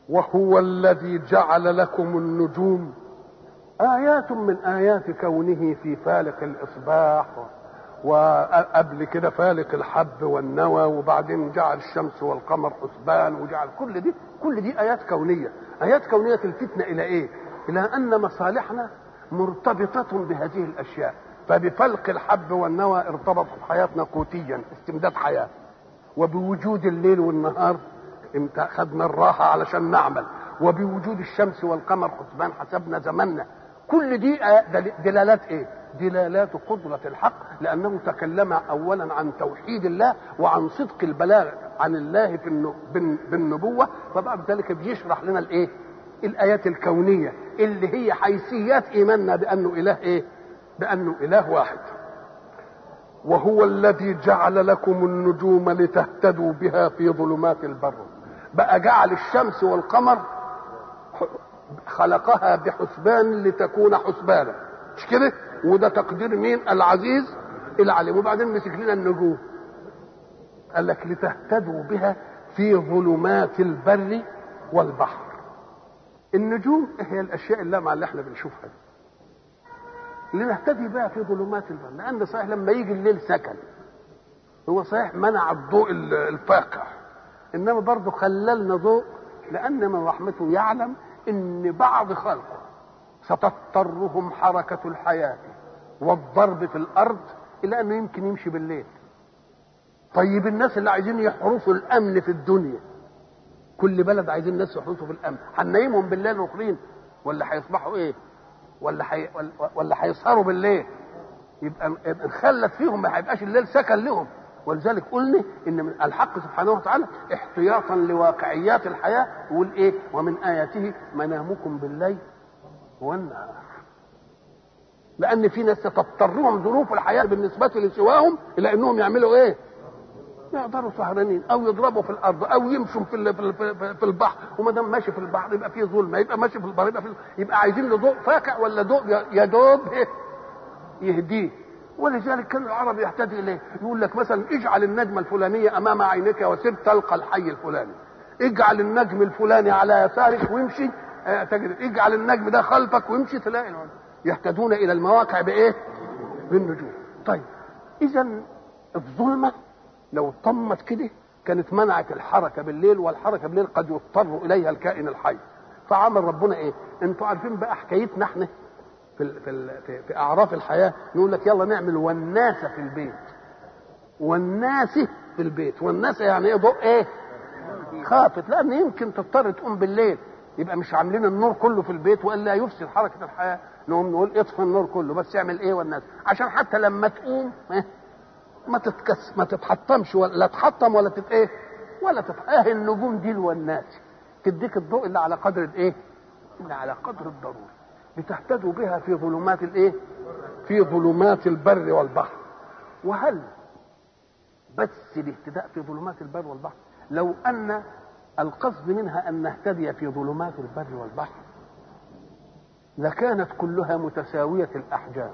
وهو الذي جعل لكم النجوم آيات من آيات كونه في فالق الإصباح وقبل كده فالق الحب والنوى وبعدين جعل الشمس والقمر حسبان وجعل كل دي كل دي آيات كونية آيات كونية تلفتنا إلى إيه؟ إلى أن مصالحنا مرتبطة بهذه الأشياء فبفلق الحب والنوى ارتبطت حياتنا قوتيا استمداد حياة وبوجود الليل والنهار خدنا الراحة علشان نعمل وبوجود الشمس والقمر حسبان حسبنا زماننا كل دي دلالات ايه دلالات قدرة الحق لأنه تكلم أولا عن توحيد الله وعن صدق البلاغ عن الله في بالنبوة فبعد ذلك بيشرح لنا الايه الآيات الكونية اللي هي حيثيات إيماننا بأنه إله ايه بأنه إله واحد وهو الذي جعل لكم النجوم لتهتدوا بها في ظلمات البر بقى جعل الشمس والقمر خلقها بحسبان لتكون حسبانا مش كده وده تقدير مين العزيز العليم وبعدين مسك لنا النجوم قال لك لتهتدوا بها في ظلمات البر والبحر النجوم هي الاشياء اللامعه اللي احنا بنشوفها دي لنهتدي بها في ظلمات البر لان صحيح لما يجي الليل سكن هو صحيح منع الضوء الفاقع انما برضه خللنا ضوء لان من رحمته يعلم ان بعض خلقه ستضطرهم حركه الحياه والضرب في الارض الى انه يمكن يمشي بالليل طيب الناس اللي عايزين يحرسوا الامن في الدنيا كل بلد عايزين الناس يحرسوا في الامن هننيمهم بالليل ركنين ولا هيصبحوا ايه ولا حي... ولا هيسهروا بالليل يبقى نخلف فيهم ما هيبقاش الليل سكن لهم ولذلك قلنا ان من الحق سبحانه وتعالى احتياطا لواقعيات الحياه يقول ايه ومن اياته منامكم بالليل والنهار لان في ناس تضطرهم ظروف الحياه بالنسبه لسواهم الى انهم يعملوا ايه يقدروا سهرانين او يضربوا في الارض او يمشوا في في البحر وما دام ماشي في البحر يبقى فيه ظلمه يبقى ماشي في البحر يبقى فيه يبقى عايزين له ضوء فاقع ولا ضوء يا دوب يهديه ولذلك كان العرب يحتاج اليه يقول لك مثلا اجعل النجمه الفلانيه امام عينك وسر تلقى الحي الفلاني اجعل النجم الفلاني على يسارك وامشي تجد اجعل النجم ده خلفك وامشي تلاقي يهتدون الى المواقع بايه بالنجوم طيب اذا الظلمه لو طمت كده كانت منعت الحركه بالليل والحركه بالليل قد يضطر اليها الكائن الحي فعمل ربنا ايه انتوا عارفين بقى حكايتنا احنا في في في, في اعراف الحياه يقول لك يلا نعمل وناسه في البيت والناسه في البيت والناسه يعني ايه ضوء ايه خافت لان يمكن تضطر تقوم بالليل يبقى مش عاملين النور كله في البيت والا يفسد حركه الحياه نقوم نقول اطفي النور كله بس اعمل ايه والناس عشان حتى لما تقوم إيه؟ ما تتكس ما تتحطمش ولا تحطم ولا تت ايه ولا تت اه النجوم دي والناس تديك الضوء اللي على قدر الايه اللي على قدر الضروري لتهتدوا بها في ظلمات الايه في ظلمات البر والبحر وهل بس الاهتداء في ظلمات البر والبحر لو ان القصد منها ان نهتدي في ظلمات البر والبحر لكانت كلها متساويه الاحجام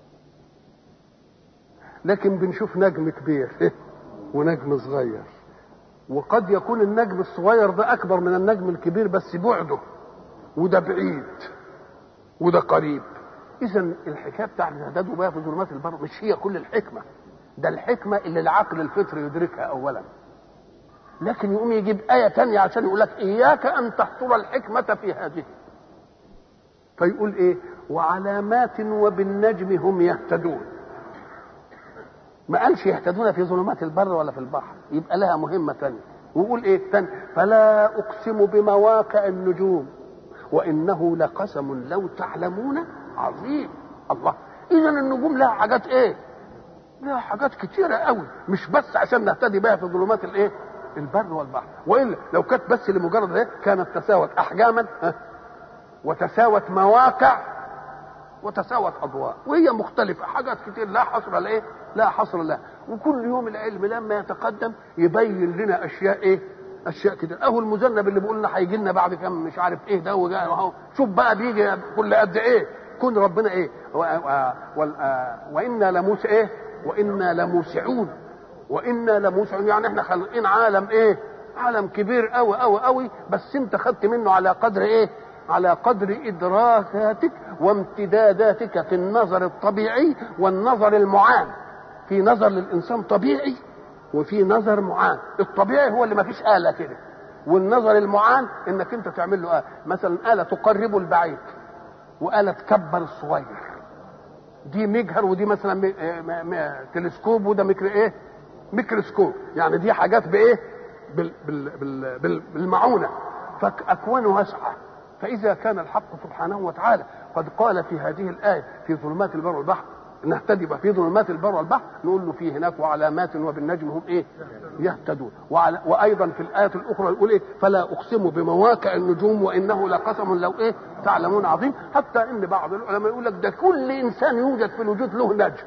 لكن بنشوف نجم كبير ونجم صغير وقد يكون النجم الصغير ده اكبر من النجم الكبير بس بعده وده بعيد وده قريب اذا الحكايه بتاعت الاعداد بها في ظلمات البر مش هي كل الحكمه ده الحكمه اللي العقل الفطري يدركها اولا لكن يقوم يجيب آية تانية عشان يقول لك إياك أن تحصر الحكمة في هذه فيقول إيه وعلامات وبالنجم هم يهتدون ما قالش يهتدون في ظلمات البر ولا في البحر يبقى لها مهمة تانية ويقول ايه تاني فلا اقسم بمواقع النجوم وانه لقسم لو تعلمون عظيم الله اذا النجوم لها حاجات ايه لها حاجات كتيرة قوي مش بس عشان نهتدي بها في ظلمات الايه البر والبحر والا لو كانت بس لمجرد ايه كانت تساوت احجاما وتساوت مواقع وتساوت اضواء وهي مختلفه حاجات كتير لا حصر لها لا حصر لها وكل يوم العلم لما يتقدم يبين لنا اشياء ايه اشياء كتير اهو المذنب اللي بيقول لنا هيجي لنا بعد كم مش عارف ايه ده وجاء اهو شوف بقى بيجي كل قد ايه كون ربنا ايه وانا لموس ايه وانا لموسعون وانا لموسعون يعني احنا خالقين عالم ايه عالم كبير قوي قوي قوي بس انت خدت منه على قدر ايه على قدر ادراكاتك وامتداداتك في النظر الطبيعي والنظر المعان في نظر للانسان طبيعي وفي نظر معان الطبيعي هو اللي ما فيش آلة كده والنظر المعان انك انت تعمل له آلة مثلا آلة تقرب البعيد وآلة تكبر الصغير دي مجهر ودي مثلا م... م... م... تلسكوب وده ميكرو ايه ميكروسكوب يعني دي حاجات بايه بال... بال... بال... بال... بالمعونه فاكوان واسعه فاذا كان الحق سبحانه وتعالى قد قال في هذه الايه في ظلمات البر والبحر نهتدي بقى في ظلمات البر والبحر نقول له في هناك وعلامات وبالنجم هم ايه يهتدون وعلى وايضا في الايه الاخرى يقول ايه فلا اقسم بمواقع النجوم وانه لقسم لو ايه تعلمون عظيم حتى ان بعض العلماء يقول لك ده كل انسان يوجد في الوجود له نجم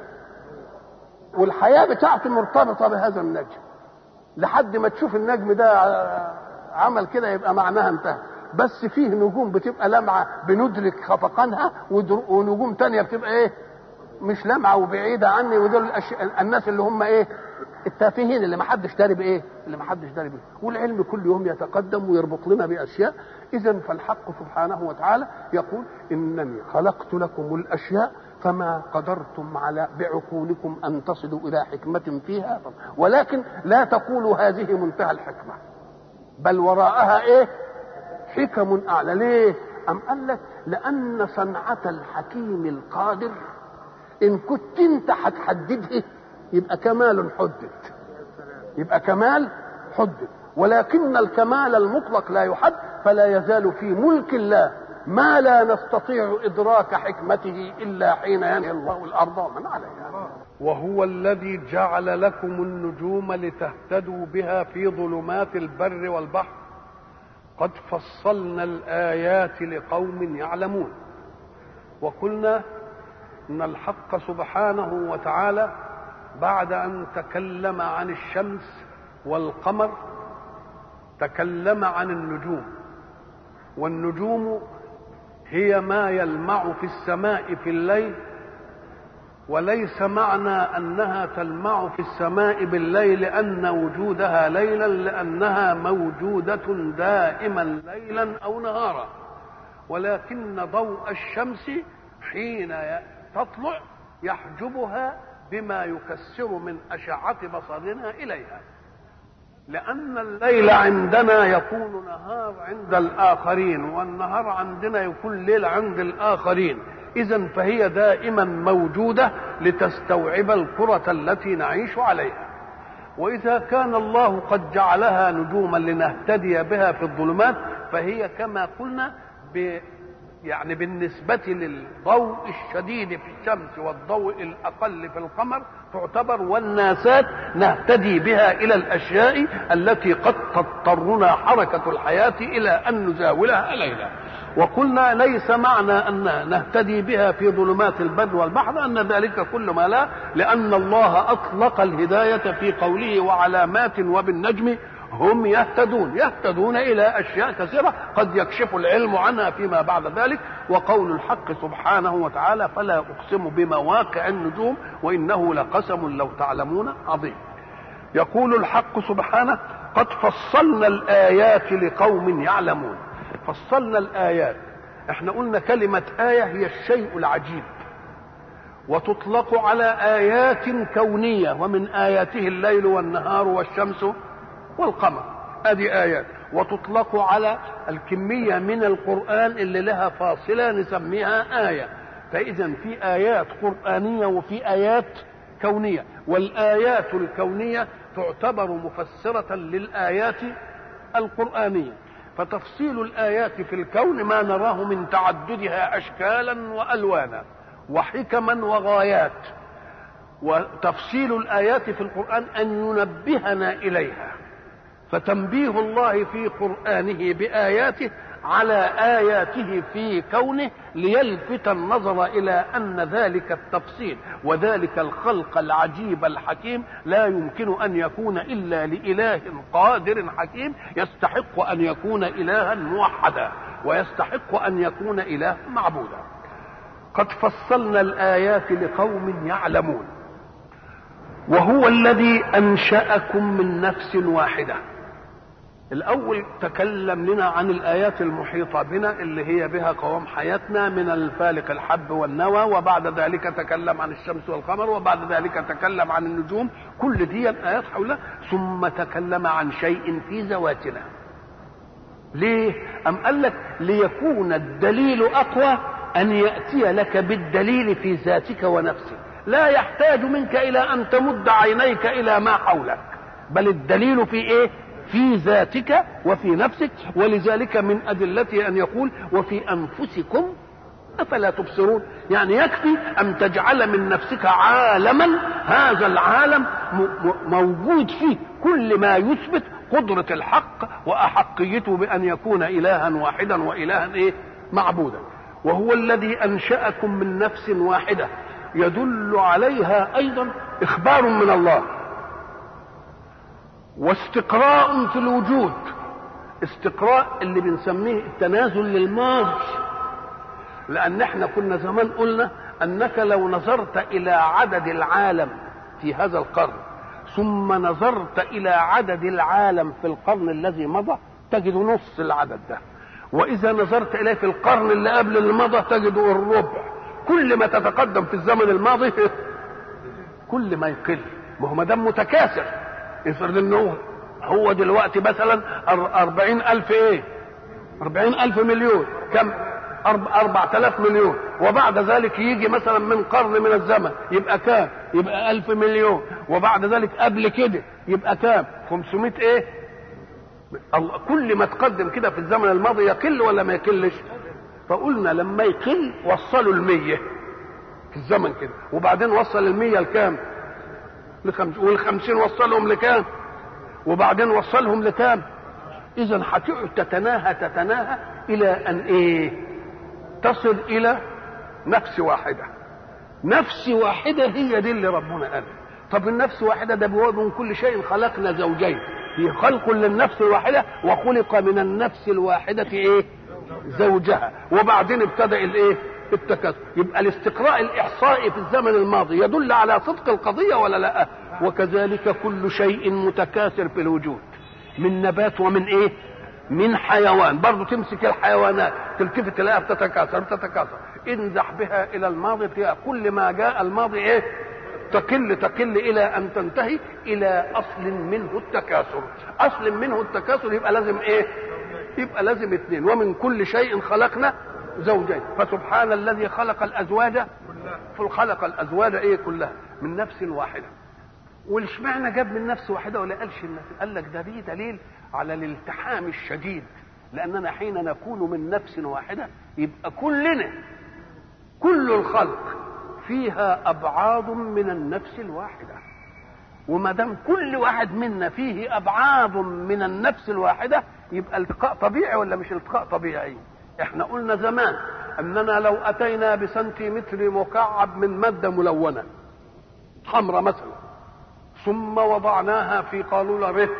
والحياه بتاعته مرتبطه بهذا النجم لحد ما تشوف النجم ده عمل كده يبقى معناها انتهى بس فيه نجوم بتبقى لمعه بندرك خفقانها ونجوم تانية بتبقى ايه مش لمعه وبعيده عني ودول الأش... الناس اللي هم ايه التافهين اللي ما حدش داري بايه اللي ما حدش داري بيه والعلم كل يوم يتقدم ويربط لنا باشياء اذا فالحق سبحانه وتعالى يقول انني خلقت لكم الاشياء فما قدرتم على بعقولكم ان تصلوا الى حكمه فيها ولكن لا تقولوا هذه منتهى الحكمه بل وراءها ايه حكم اعلى ليه ام قال لك لان صنعه الحكيم القادر ان كنت انت هتحددها يبقى كمال حدد يبقى كمال حدد ولكن الكمال المطلق لا يحد فلا يزال في ملك الله ما لا نستطيع ادراك حكمته الا حين ينهي الله الارض ومن عليها وهو الذي جعل لكم النجوم لتهتدوا بها في ظلمات البر والبحر قد فصلنا الايات لقوم يعلمون وقلنا ان الحق سبحانه وتعالى بعد ان تكلم عن الشمس والقمر تكلم عن النجوم والنجوم هي ما يلمع في السماء في الليل وليس معنى انها تلمع في السماء بالليل لان وجودها ليلا لانها موجوده دائما ليلا او نهارا ولكن ضوء الشمس حين تطلع يحجبها بما يكسر من أشعة بصرنا إليها لأن الليل عندنا يكون نهار عند الآخرين والنهار عندنا يكون ليل عند الآخرين إذا فهي دائما موجودة لتستوعب الكرة التي نعيش عليها وإذا كان الله قد جعلها نجوما لنهتدي بها في الظلمات فهي كما قلنا ب يعني بالنسبة للضوء الشديد في الشمس والضوء الأقل في القمر تعتبر والناسات نهتدي بها إلى الأشياء التي قد تضطرنا حركة الحياة إلى أن نزاولها ليلا وقلنا ليس معنى أن نهتدي بها في ظلمات البر والبحر أن ذلك كل ما لا لأن الله أطلق الهداية في قوله وعلامات وبالنجم هم يهتدون يهتدون الى اشياء كثيره قد يكشف العلم عنها فيما بعد ذلك وقول الحق سبحانه وتعالى فلا اقسم بمواقع النجوم وانه لقسم لو تعلمون عظيم يقول الحق سبحانه قد فصلنا الايات لقوم يعلمون فصلنا الايات احنا قلنا كلمه ايه هي الشيء العجيب وتطلق على ايات كونيه ومن اياته الليل والنهار والشمس والقمر ادي ايات وتطلق على الكميه من القران اللي لها فاصله نسميها ايه فاذا في ايات قرانيه وفي ايات كونيه والايات الكونيه تعتبر مفسره للايات القرانيه فتفصيل الايات في الكون ما نراه من تعددها اشكالا والوانا وحكما وغايات وتفصيل الايات في القران ان ينبهنا اليها فتنبيه الله في قرآنه بآياته على آياته في كونه ليلفت النظر إلى أن ذلك التفصيل وذلك الخلق العجيب الحكيم لا يمكن أن يكون إلا لإله قادر حكيم يستحق أن يكون إلها موحدا ويستحق أن يكون إله معبودا قد فصلنا الآيات لقوم يعلمون وهو الذي أنشأكم من نفس واحدة الأول تكلم لنا عن الآيات المحيطة بنا اللي هي بها قوام حياتنا من الفالق الحب والنوى وبعد ذلك تكلم عن الشمس والقمر وبعد ذلك تكلم عن النجوم كل دي آيات حولها ثم تكلم عن شيء في ذواتنا ليه؟ أم قال لك ليكون الدليل أقوى أن يأتي لك بالدليل في ذاتك ونفسك لا يحتاج منك إلى أن تمد عينيك إلى ما حولك بل الدليل في إيه؟ في ذاتك وفي نفسك ولذلك من أدلته أن يقول وفي أنفسكم أفلا تبصرون يعني يكفي أن تجعل من نفسك عالما هذا العالم موجود فيه كل ما يثبت قدرة الحق وأحقيته بأن يكون إلها واحدا وإلها إيه معبودا وهو الذي أنشأكم من نفس واحدة يدل عليها أيضا إخبار من الله واستقراء في الوجود استقراء اللي بنسميه التنازل للماضي لان احنا كنا زمان قلنا انك لو نظرت الى عدد العالم في هذا القرن ثم نظرت الى عدد العالم في القرن الذي مضى تجد نص العدد ده واذا نظرت اليه في القرن اللي قبل اللي مضى تجد الربع كل ما تتقدم في الزمن الماضي كل ما يقل ما هو ما دام متكاثر افرض انه هو دلوقتي مثلا أربعين ألف إيه أربعين ألف مليون كم أربعة آلاف مليون وبعد ذلك يجي مثلا من قرن من الزمن يبقى كام يبقى ألف مليون وبعد ذلك قبل كده يبقى كام 500 إيه كل ما تقدم كده في الزمن الماضي يقل ولا ما يقلش فقلنا لما يقل وصلوا المية في الزمن كده وبعدين وصل المية لكام لخمس والخمسين وصلهم لكام وبعدين وصلهم لكام اذا هتقعد تتناهى تتناهى الى ان ايه تصل الى نفس واحده نفس واحده هي دي اللي ربنا قال طب النفس واحده ده من كل شيء خلقنا زوجين في خلق للنفس الواحده وخلق من النفس الواحده ايه زوجها وبعدين ابتدا الايه التكاثر يبقى الاستقراء الاحصائي في الزمن الماضي يدل على صدق القضيه ولا لا وكذلك كل شيء متكاثر في الوجود من نبات ومن ايه من حيوان برضه تمسك الحيوانات تلتفت تلاقيها بتتكاثر بتتكاثر انزح بها الى الماضي فيها كل ما جاء الماضي ايه تقل تقل الى ان تنتهي الى اصل منه التكاثر اصل منه التكاثر يبقى لازم ايه يبقى لازم اثنين ومن كل شيء خلقنا زوجين فسبحان الذي خلق الازواج خلق الازواج ايه كلها من نفس واحده والاشمعنى جاب من نفس واحده ولا قالش النفس قال لك ده دي دليل على الالتحام الشديد لاننا حين نكون من نفس واحده يبقى كلنا كل الخلق فيها ابعاد من النفس الواحده وما دام كل واحد منا فيه ابعاد من النفس الواحده يبقى التقاء طبيعي ولا مش التقاء طبيعي احنا قلنا زمان اننا لو اتينا بسنتيمتر مكعب من ماده ملونه حمراء مثلا ثم وضعناها في قارورة رف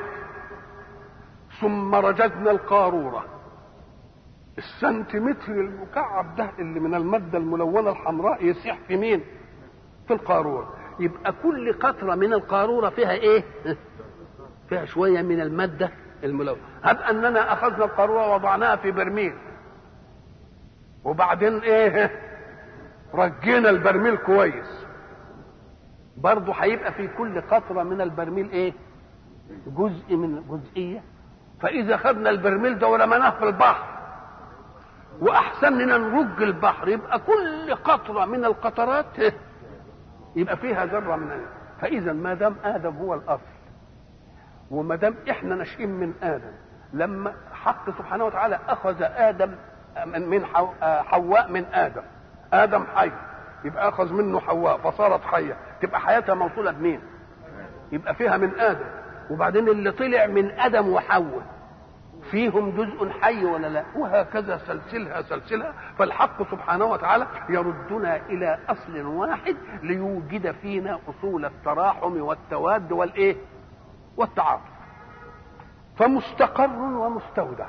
ثم رجزنا القارورة السنتيمتر المكعب ده اللي من المادة الملونة الحمراء يسيح في مين في القارورة يبقى كل قطرة من القارورة فيها ايه فيها شوية من المادة الملونة هب اننا اخذنا القارورة ووضعناها في برميل وبعدين ايه رجينا البرميل كويس برضه هيبقى في كل قطره من البرميل ايه جزء من جزئيه فاذا خدنا البرميل ده ورميناه في البحر واحسننا نرج البحر يبقى كل قطره من القطرات يبقى فيها ذره من ادم فاذا ما دام ادم هو الاصل وما دام احنا ناشئين من ادم لما حق سبحانه وتعالى اخذ ادم من حواء من ادم ادم حي يبقى اخذ منه حواء فصارت حيه تبقى حياتها موصوله بمين يبقى فيها من ادم وبعدين اللي طلع من ادم وحواء فيهم جزء حي ولا لا وهكذا سلسلها سلسلها فالحق سبحانه وتعالى يردنا الى اصل واحد ليوجد فينا اصول التراحم والتواد والايه والتعاطف فمستقر ومستودع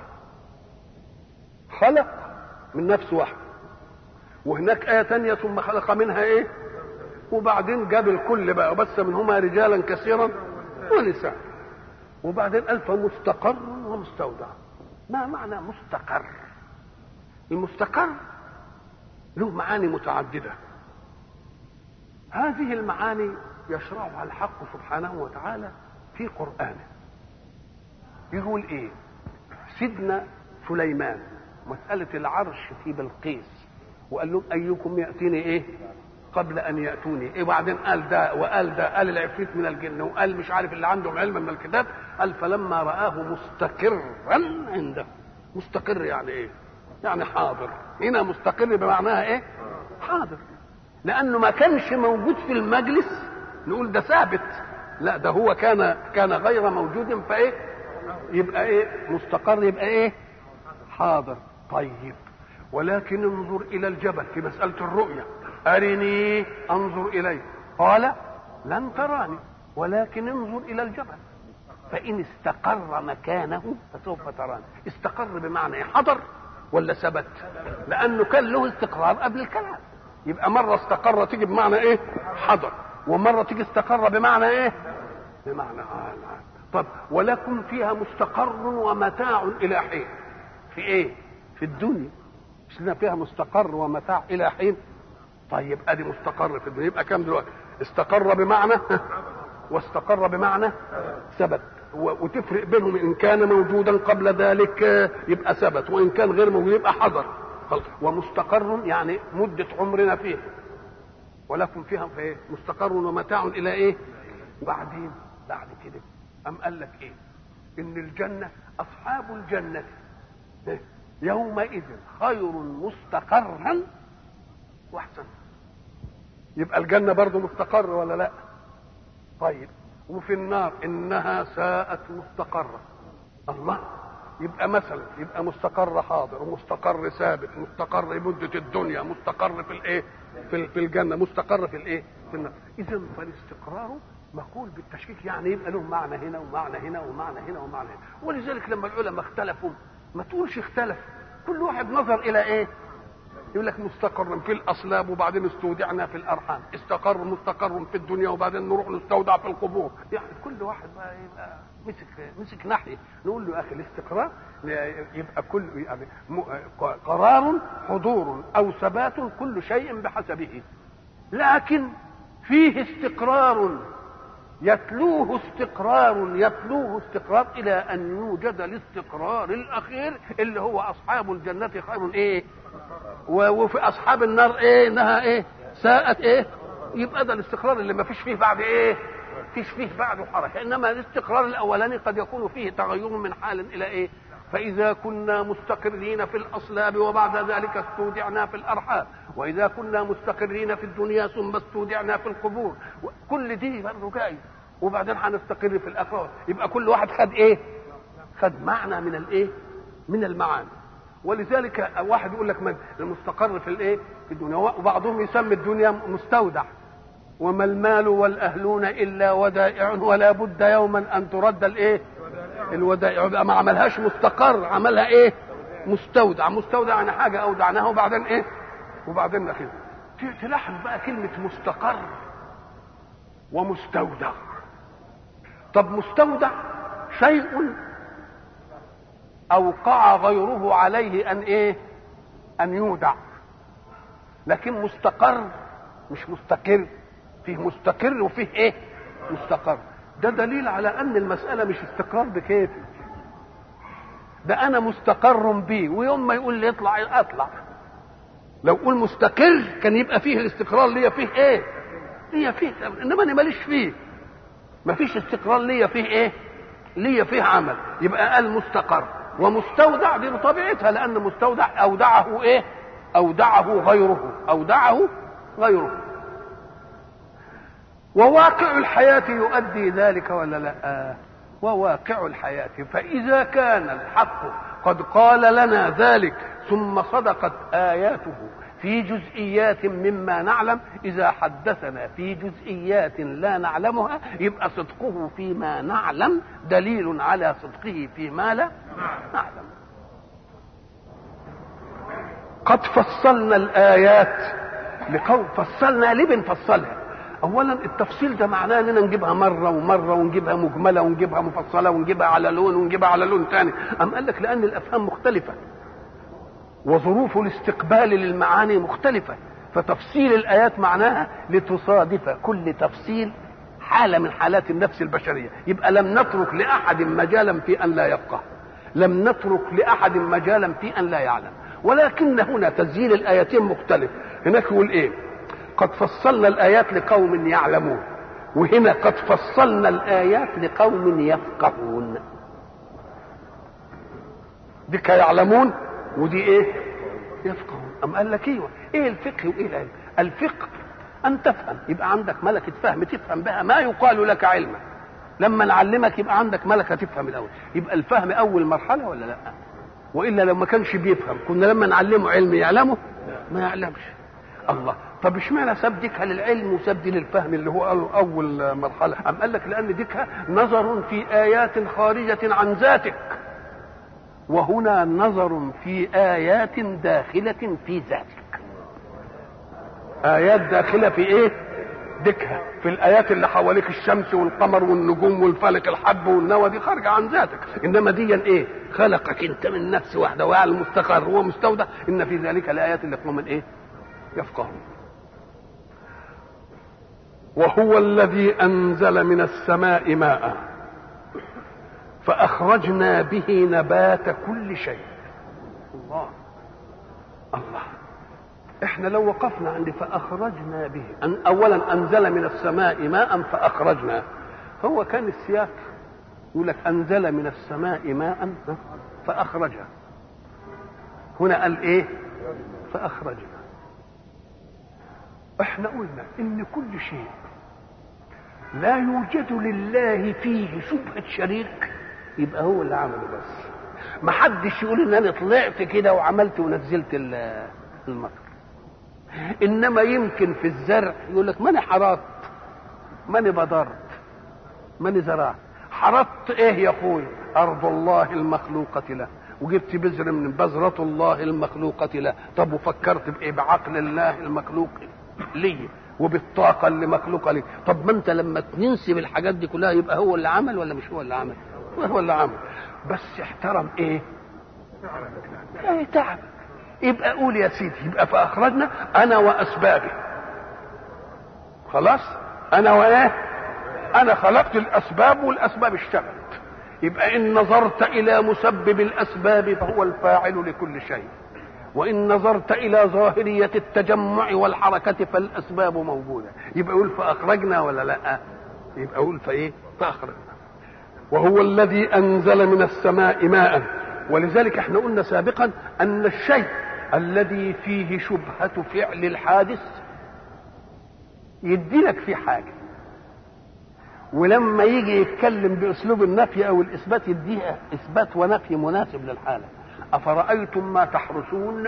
خلق من نفس واحد وهناك آية تانية ثم خلق منها إيه؟ وبعدين جاب الكل بقى وبث منهما رجالا كثيرا ونساء وبعدين قال فمستقر ومستودع ما معنى مستقر المستقر له معاني متعدده هذه المعاني يشرعها الحق سبحانه وتعالى في قرآنه يقول ايه سيدنا سليمان مسألة العرش في بلقيس وقال لهم أيكم يأتيني إيه قبل أن يأتوني إيه وبعدين قال ده وقال ده قال العفريت من الجن وقال مش عارف اللي عندهم علم من الكتاب قال فلما رآه مستقرا عنده مستقر يعني إيه يعني حاضر هنا مستقر بمعناها إيه حاضر لأنه ما كانش موجود في المجلس نقول ده ثابت لا ده هو كان كان غير موجود فايه يبقى ايه مستقر يبقى ايه حاضر طيب ولكن انظر الى الجبل في مساله الرؤيه ارني انظر اليه قال لن تراني ولكن انظر الى الجبل فان استقر مكانه فسوف تراني استقر بمعنى ايه حضر ولا ثبت لانه كان له استقرار قبل الكلام يبقى مره استقر تيجي بمعنى ايه حضر ومره تيجي استقر بمعنى ايه بمعنى آه طب ولكم فيها مستقر ومتاع الى حين في ايه في الدنيا مش لنا فيها مستقر ومتاع الى حين طيب ادي مستقر في الدنيا يبقى كام دلوقتي استقر بمعنى واستقر بمعنى ثبت وتفرق بينهم ان كان موجودا قبل ذلك يبقى ثبت وان كان غير موجود يبقى حضر ومستقر يعني مدة عمرنا فيه ولكم فيها في إيه؟ مستقر ومتاع الى ايه وبعدين بعد كده أم قال لك ايه ان الجنة اصحاب الجنة يومئذ خير مستقرا واحسن يبقى الجنة برضه مستقر ولا لا طيب وفي النار انها ساءت مستقرة الله يبقى مثلا يبقى مستقر حاضر ومستقر ثابت مستقر مدة الدنيا مستقر في الايه في, في الجنة مستقر في الايه في النار اذا فالاستقرار مقول بالتشكيك يعني يبقى له معنى هنا ومعنى هنا ومعنى هنا ومعنى هنا ولذلك لما العلماء اختلفوا ما تقولش اختلف كل واحد نظر الى ايه يقول لك مستقر في الاصلاب وبعدين استودعنا في الارحام استقر مستقر في الدنيا وبعدين نروح نستودع في القبور يعني كل واحد بقى يبقى مسك مسك ناحيه نقول له يا اخي الاستقرار يبقى كل يعني قرار حضور او ثبات كل شيء بحسبه لكن فيه استقرار يتلوه استقرار يتلوه استقرار الى ان يوجد الاستقرار الاخير اللي هو اصحاب الجنه خير ايه وفي اصحاب النار ايه انها ايه ساءت ايه يبقى ده الاستقرار اللي ما فيش فيه بعد ايه فيش فيه بعده حركه انما الاستقرار الاولاني قد يكون فيه تغير من حال الى ايه فإذا كنا مستقرين في الأصلاب وبعد ذلك استودعنا في الأرحام وإذا كنا مستقرين في الدنيا ثم استودعنا في القبور كل دي برضه جاي وبعدين هنستقر في الآخرة يبقى كل واحد خد إيه؟ خد معنى من الإيه؟ من المعاني ولذلك واحد يقول لك من المستقر في الإيه؟ في الدنيا وبعضهم يسمي الدنيا مستودع وما المال والأهلون إلا ودائع ولا بد يوما أن ترد الإيه؟ الودائع يبقى ما عملهاش مستقر عملها ايه مستودع مستودع يعني حاجه اودعناها وبعدين ايه وبعدين ناخذها تلاحظ بقى كلمه مستقر ومستودع طب مستودع شيء اوقع غيره عليه ان ايه ان يودع لكن مستقر مش مستقر فيه مستقر وفيه ايه مستقر ده دليل على ان المساله مش استقرار بكيفي ده انا مستقر بيه ويوم ما يقول لي اطلع اطلع لو قول مستقر كان يبقى فيه الاستقرار ليا فيه ايه ليا فيه انما انا ماليش فيه ما فيش استقرار ليا فيه ايه ليا فيه عمل يبقى قال مستقر ومستودع دي بطبيعتها لان مستودع اودعه ايه اودعه غيره اودعه غيره وواقع الحياة يؤدي ذلك ولا لا وواقع الحياة فإذا كان الحق قد قال لنا ذلك ثم صدقت آياته في جزئيات مما نعلم إذا حدثنا في جزئيات لا نعلمها يبقى صدقه فيما نعلم دليل على صدقه فيما لا نعلم قد فصلنا الآيات لقوم فصلنا ليه بنفصلها اولا التفصيل ده معناه اننا نجيبها مره ومره ونجيبها مجمله ونجيبها مفصله ونجيبها على لون ونجيبها على لون ثاني ام قال لك لان الافهام مختلفه وظروف الاستقبال للمعاني مختلفه فتفصيل الايات معناها لتصادف كل تفصيل حاله من حالات النفس البشريه يبقى لم نترك لاحد مجالا في ان لا يفقه لم نترك لاحد مجالا في ان لا يعلم ولكن هنا تسجيل الايتين مختلف هناك يقول ايه قد فصلنا الايات لقوم يعلمون وهنا قد فصلنا الايات لقوم يفقهون دي يعلمون ودي ايه يفقهون ام قال لك ايوه ايه الفقه وايه العلم الفقه ان تفهم يبقى عندك ملكه فهم تفهم بها ما يقال لك علما لما نعلمك يبقى عندك ملكه تفهم الاول يبقى الفهم اول مرحله ولا لا والا لو ما كانش بيفهم كنا لما نعلمه علم يعلمه ما يعلمش الله طب اشمعنى ساب ديكها للعلم وساب دي للفهم اللي هو اول مرحله ام قال لك لان ديكها نظر في ايات خارجه عن ذاتك وهنا نظر في ايات داخله في ذاتك ايات داخله في ايه ديكها في الايات اللي حواليك الشمس والقمر والنجوم والفلك الحب والنوى دي خارجه عن ذاتك انما دي ايه خلقك انت من نفس واحده ويعلم مستقر ومستودع ان في ذلك الايات لقوم ايه يفقهون وهو الذي انزل من السماء ماء فاخرجنا به نبات كل شيء الله الله احنا لو وقفنا عند فاخرجنا به أن اولا انزل من السماء ماء فاخرجنا هو كان السياق يقول لك انزل من السماء ماء فاخرجه هنا قال ايه فاخرجنا احنا قلنا ان كل شيء لا يوجد لله فيه شبهة شريك يبقى هو اللي عمله بس ما حدش يقول ان انا طلعت كده وعملت ونزلت المطر انما يمكن في الزرع يقول لك ماني حرطت ماني بضرت ماني زرعت حرطت ايه يا اخوي ارض الله المخلوقة له وجبت بذر من بذرة الله المخلوقة له طب وفكرت بايه بعقل الله المخلوق ليه وبالطاقة اللي مخلوقة ليه طب ما انت لما تنسب الحاجات دي كلها يبقى هو اللي عمل ولا مش هو اللي عمل هو اللي عمل بس احترم ايه ايه تعب يبقى قول يا سيدي يبقى فاخرجنا انا واسبابي خلاص انا وايه انا خلقت الاسباب والاسباب اشتغلت يبقى ان نظرت الى مسبب الاسباب فهو الفاعل لكل شيء وان نظرت الى ظاهريه التجمع والحركه فالاسباب موجوده يبقى يقول فاخرجنا ولا لا يبقى يقول فايه فاخرجنا وهو الذي انزل من السماء ماء ولذلك احنا قلنا سابقا ان الشيء الذي فيه شبهه فعل الحادث يديلك فيه حاجه ولما يجي يتكلم باسلوب النفي او الاثبات يديها اثبات ونفي مناسب للحاله افرايتم ما تحرسون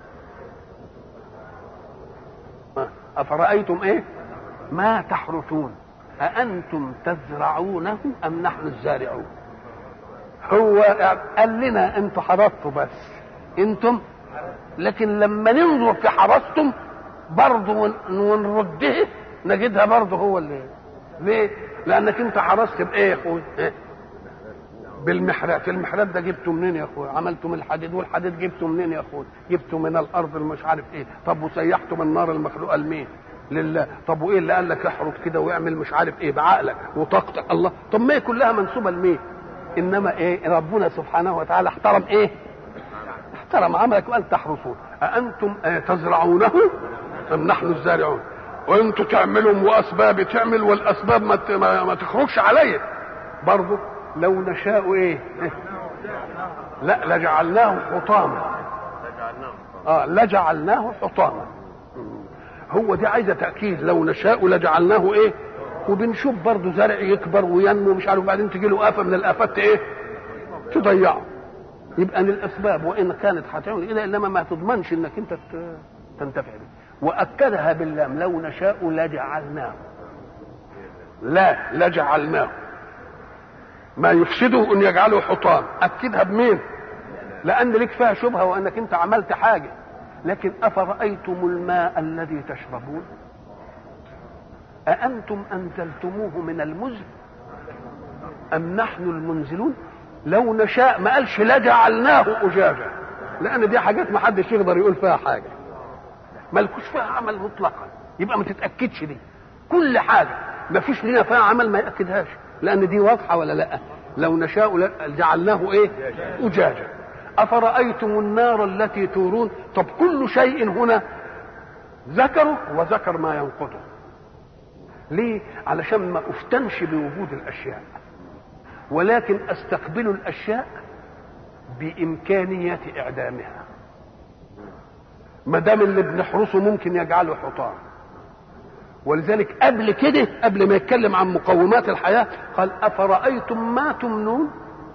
افرايتم ايه ما تحرثون أأنتم تزرعونه أم نحن الزارعون هو قال لنا أنتم حرثتوا بس أنتم لكن لما ننظر في حرثتم برضه ونرده نجدها برضه هو اللي ليه؟ لأنك أنت حرثت بإيه يا أخوي؟ إيه؟ بالمحرات المحرات ده جبته منين يا اخويا عملته من الحديد والحديد جبته منين يا اخويا جبته من الارض مش عارف ايه طب وسيحته من النار المخلوقه لمين لله طب وايه اللي قال لك احرق كده واعمل مش عارف ايه بعقلك وطاقتك الله طب ما هي كلها منسوبه لمين انما ايه ربنا سبحانه وتعالى احترم ايه احترم عملك وقال تحرسون أأنتم تزرعونه أم نحن الزارعون وانتوا تعملوا واسباب تعمل والاسباب ما, ما, ما تخرجش عليا برضه لو نشاء ايه لا لجعلناه حطاما اه لجعلناه حطاما هو دي عايزه تاكيد لو نشاء لجعلناه ايه وبنشوف برضه زرع يكبر وينمو مش عارف وبعدين تجي له افه من الافات ايه تضيعه يبقى من الاسباب وان كانت هتعمل كده انما ما تضمنش انك انت تنتفع به واكدها باللام لو نشاء لجعلناه لا لجعلناه ما يفسده ان يجعله حطام اكدها بمين لان لك فيها شبهه وانك انت عملت حاجه لكن افرايتم الماء الذي تشربون أأنتم أنزلتموه من المزن أم نحن المنزلون لو نشاء ما قالش لجعلناه أجاجا لأن دي حاجات ما حدش يقدر يقول فيها حاجة ملكوش فيها عمل مطلقا يبقى ما تتأكدش دي كل حاجة ما فيش لنا فيها عمل ما يأكدهاش لأن دي واضحة ولا لأ لو نشاء جعلناه إيه أجاجا أفرأيتم النار التي تورون طب كل شيء هنا ذكره وذكر ما ينقضه ليه علشان ما افتنش بوجود الاشياء ولكن استقبل الاشياء بامكانيه اعدامها ما دام اللي بنحرسه ممكن يجعله حطام ولذلك قبل كده قبل ما يتكلم عن مقومات الحياه قال افرايتم ما تمنون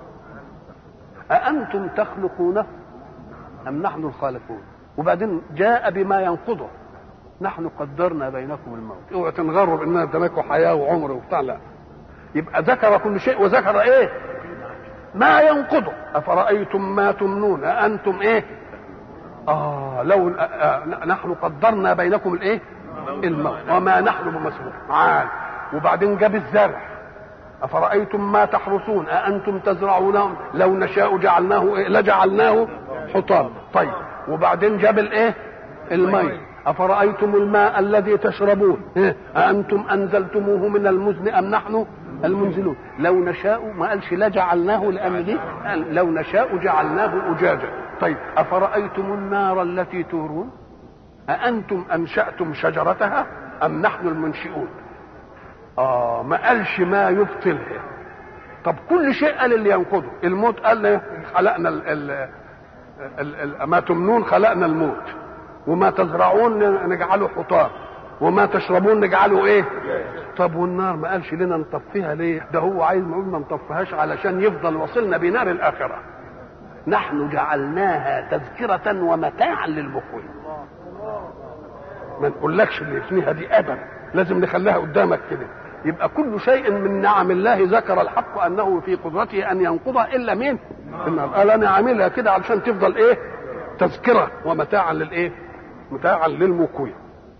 أأنتم تخلقونه أم نحن الخالقون وبعدين جاء بما ينقضه نحن قدرنا بينكم الموت اوعوا تنغروا باننا اديناكم حياه وعمر وبتاع لا يبقى ذكر كل شيء وذكر ايه ما ينقضه افرايتم ما تمنون أأنتم ايه اه لو آه آه نحن قدرنا بينكم الايه الموت وما نحن بمسؤول عال وبعدين جاب الزرع أفرأيتم ما تحرثون أأنتم تزرعونه لو نشاء جعلناه إيه؟ لجعلناه حطام طيب وبعدين جاب الإيه المي أفرأيتم الماء الذي تشربون إيه؟ أأنتم أنزلتموه من المزن أم نحن المنزلون لو نشاء ما قالش لجعلناه لأن دي لو نشاء جعلناه أجاجا طيب أفرأيتم النار التي تورون أأنتم أنشأتم شجرتها أم نحن المنشئون اه ما قالش ما يبطلها طب كل شيء قال اللي ينقضه الموت قال خلقنا ال ال ال ال ما تمنون خلقنا الموت وما تزرعون نجعله حطام وما تشربون نجعله ايه طب والنار ما قالش لنا نطفيها ليه ده هو عايز نقول ما نطفيهاش علشان يفضل وصلنا بنار الاخره نحن جعلناها تذكرة ومتاعا للمقوين ما نقولكش اللي فيها دي ابدا لازم نخليها قدامك كده يبقى كل شيء من نعم الله ذكر الحق انه في قدرته ان ينقضها الا مين؟ النار قال انا عاملها كده علشان تفضل ايه؟ تذكره ومتاعا للايه؟ متاعا للمكوين.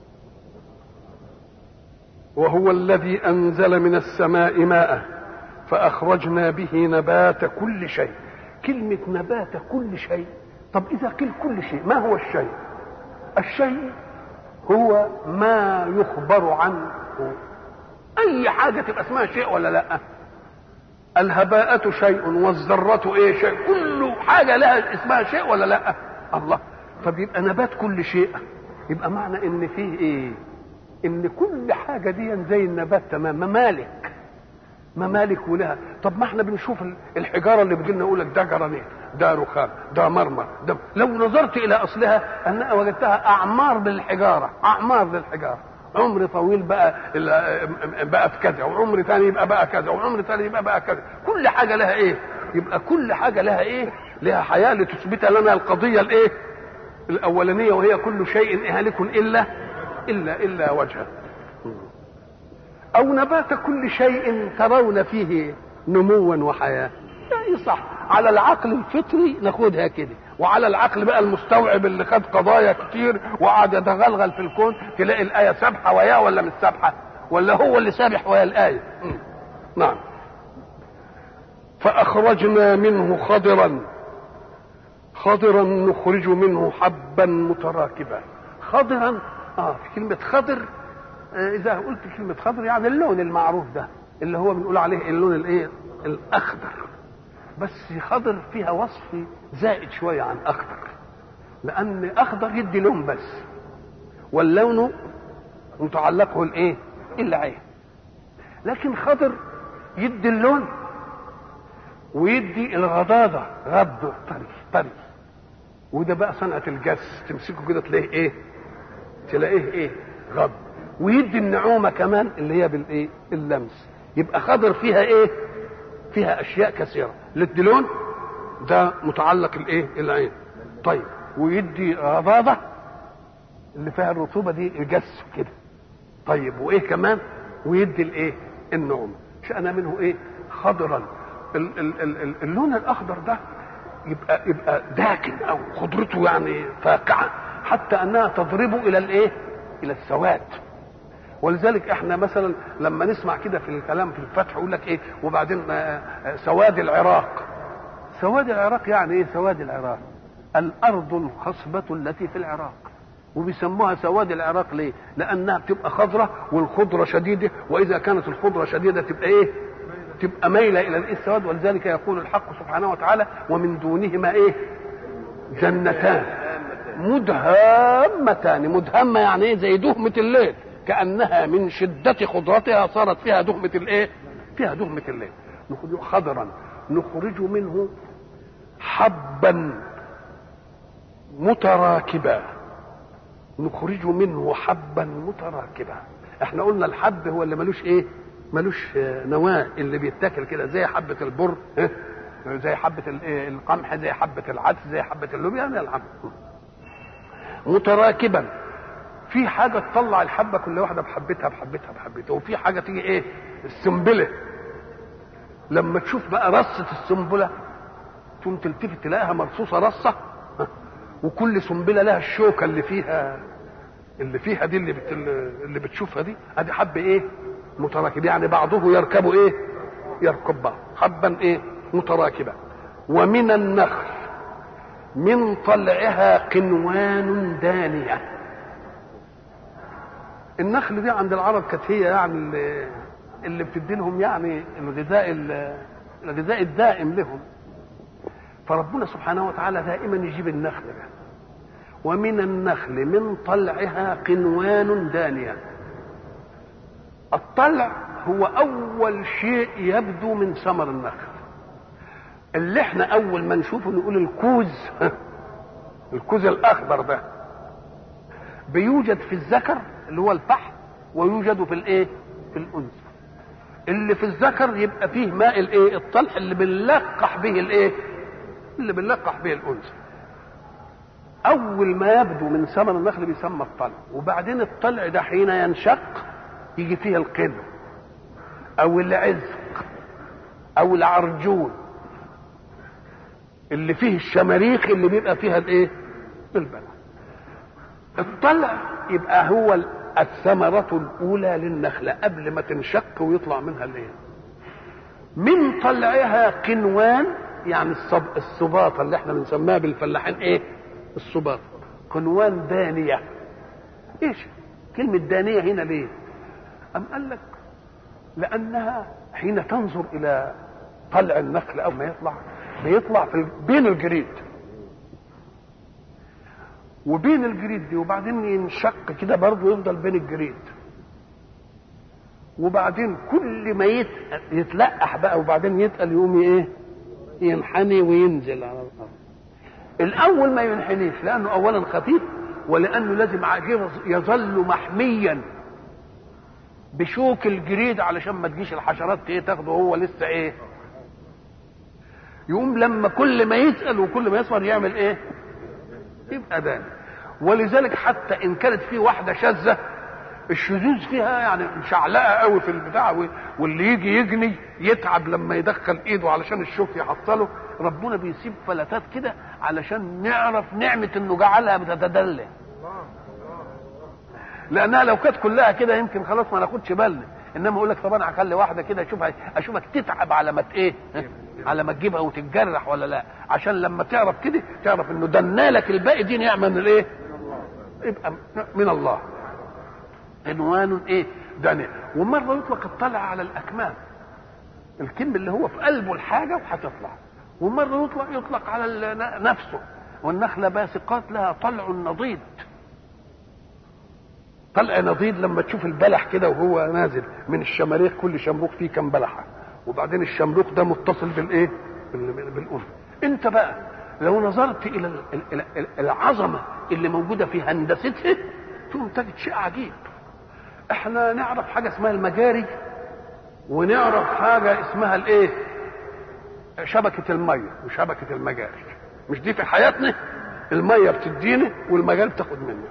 وهو الذي انزل من السماء ماء فاخرجنا به نبات كل شيء. كلمة نبات كل شيء طب إذا قيل كل شيء ما هو الشيء؟ الشيء هو ما يخبر عنه اي حاجه تبقى اسمها شيء ولا لا الهباءة شيء والذرة ايه شيء كل حاجة لها اسمها شيء ولا لا الله طب يبقى نبات كل شيء يبقى معنى ان فيه ايه ان كل حاجة دي زي النبات تمام ممالك ممالك ولها طب ما احنا بنشوف الحجارة اللي بتجي لنا يقول لك ده جرانيت ده رخام ده مرمر ده لو نظرت الى اصلها انها وجدتها اعمار للحجاره اعمار للحجاره عمر طويل بقى بقى في كذا وعمر ثاني يبقى بقى كذا وعمر ثاني يبقى بقى كذا كل حاجه لها ايه يبقى كل حاجه لها ايه لها حياه لتثبت لنا القضيه الايه الاولانيه وهي كل شيء هالك الا الا الا وجهه او نبات كل شيء ترون فيه نموا وحياه لا صح على العقل الفطري ناخدها كده وعلى العقل بقى المستوعب اللي خد قضايا كتير وقعد يتغلغل في الكون تلاقي الآية سابحة وياه ولا مش سابحة ولا هو اللي سابح ويا الآية م. نعم فأخرجنا منه خضرا خضرا نخرج منه حبا متراكبا خضرا اه في كلمة خضر آه إذا قلت كلمة خضر يعني اللون المعروف ده اللي هو بنقول عليه اللون الايه الأخضر بس خضر فيها وصف زائد شوية عن أخضر لأن أخضر يدي لون بس واللون متعلقه الإيه؟ العين لكن خضر يدي اللون ويدي الغضاضة غض طري طري وده بقى صنعة الجس تمسكه كده تلاقيه ايه تلاقيه ايه غض ويدي النعومة كمان اللي هي بالايه اللمس يبقى خضر فيها ايه فيها اشياء كثيره للدلون ده متعلق الايه العين طيب ويدي غضاضه اللي فيها الرطوبه دي الجس كده طيب وايه كمان ويدي الايه النعومه شأن منه ايه خضرا ال ال ال اللون الاخضر ده يبقى يبقى داكن او خضرته يعني فاقعه حتى انها تضرب الى الايه الى السواد ولذلك احنا مثلا لما نسمع كده في الكلام في الفتح يقول لك ايه وبعدين سواد العراق سواد العراق يعني ايه سواد العراق الارض الخصبة التي في العراق وبيسموها سواد العراق ليه لانها بتبقى خضرة والخضرة شديدة واذا كانت الخضرة شديدة تبقى ايه تبقى مايلة الى السواد ولذلك يقول الحق سبحانه وتعالى ومن دونهما ايه جنتان مدهامتان مدهمة يعني ايه زي دهمة الليل كأنها من شدة خضرتها صارت فيها دهمة الايه فيها دهمة الليل نخرج خضرا نخرج منه حبا متراكبا نخرج منه حبا متراكبا احنا قلنا الحب هو اللي ملوش ايه ملوش نواه اللي بيتاكل كده زي حبة البر زي حبة القمح زي حبة العدس زي حبة اللوبيا يعني الحب متراكبا في حاجة تطلع الحبة كل واحدة بحبتها بحبتها بحبتها وفي حاجة تيجي ايه السنبلة لما تشوف بقى رصة السنبلة تقوم تلتفت تلاقيها مرصوصة رصة وكل سنبلة لها الشوكة اللي فيها اللي فيها دي اللي بت... اللي بتشوفها دي ادي حب ايه متراكب يعني بعضه يركب ايه يركب بعض حبا ايه متراكبا ومن النخل من طلعها قنوان دانيه النخل دي عند العرب كانت هي يعني اللي, اللي بتدي لهم يعني الغذاء الغذاء الدائم لهم فربنا سبحانه وتعالى دائما يجيب النخل ده ومن النخل من طلعها قنوان دانيه الطلع هو اول شيء يبدو من ثمر النخل اللي احنا اول ما نشوفه نقول الكوز الكوز الاخضر ده بيوجد في الذكر اللي هو الفحم ويوجد في الايه في الانثى اللي في الذكر يبقى فيه ماء الايه الطلح اللي بنلقح به الايه اللي بنلقح به الانثى اول ما يبدو من ثمر النخل بيسمى الطلع وبعدين الطلع ده حين ينشق يجي فيه القدر او العزق او العرجون اللي فيه الشماريخ اللي بيبقى فيها الايه البلع الطلع يبقى هو الثمرة الأولى للنخلة قبل ما تنشق ويطلع منها الايه من طلعها قنوان يعني الصب... الصباطة اللي احنا بنسميها بالفلاحين ايه الصباطة قنوان دانية ايش كلمة دانية هنا ليه أم قال لك لأنها حين تنظر إلى طلع النخل أو ما يطلع بيطلع في بين الجريد وبين الجريد دي وبعدين ينشق كده برضه يفضل بين الجريد وبعدين كل ما يتقل يتلقح بقى وبعدين يتقل يقوم ايه ينحني وينزل على الارض الاول ما ينحنيش لانه اولا خفيف ولانه لازم يظل محميا بشوك الجريد علشان ما تجيش الحشرات ايه تاخده هو لسه ايه يقوم لما كل ما يسال وكل ما يصبر يعمل ايه يبقى داني ولذلك حتى ان كانت في واحده شاذه الشذوذ فيها يعني مشعلقه قوي في البتاع واللي يجي يجني يتعب لما يدخل ايده علشان الشوك يحصله ربنا بيسيب فلتات كده علشان نعرف نعمه انه جعلها بتتدلى لانها لو كانت كلها كده يمكن خلاص ما ناخدش بالنا انما اقول لك طب انا هخلي واحده كده اشوفها اشوفك تتعب على ما ايه على ما تجيبها وتتجرح ولا لا عشان لما تعرف كده تعرف انه دنالك الباقي دي نعمه من الايه يبقى من الله عنوان ايه دنيا ومره يطلق الطلع على الاكمام الكم اللي هو في قلبه الحاجه وهتطلع ومره يطلق يطلق على نفسه والنخله باسقات لها طلع نضيد طلع نضيد لما تشوف البلح كده وهو نازل من الشماريخ كل شمروخ فيه كم بلحه وبعدين الشمروخ ده متصل بالايه بالام انت بقى لو نظرت الى العظمه اللي موجوده في هندستها تقوم تجد شيء عجيب احنا نعرف حاجه اسمها المجاري ونعرف حاجه اسمها الايه شبكه الميه وشبكه المجاري مش دي في حياتنا الميه بتدينا والمجاري بتاخد منا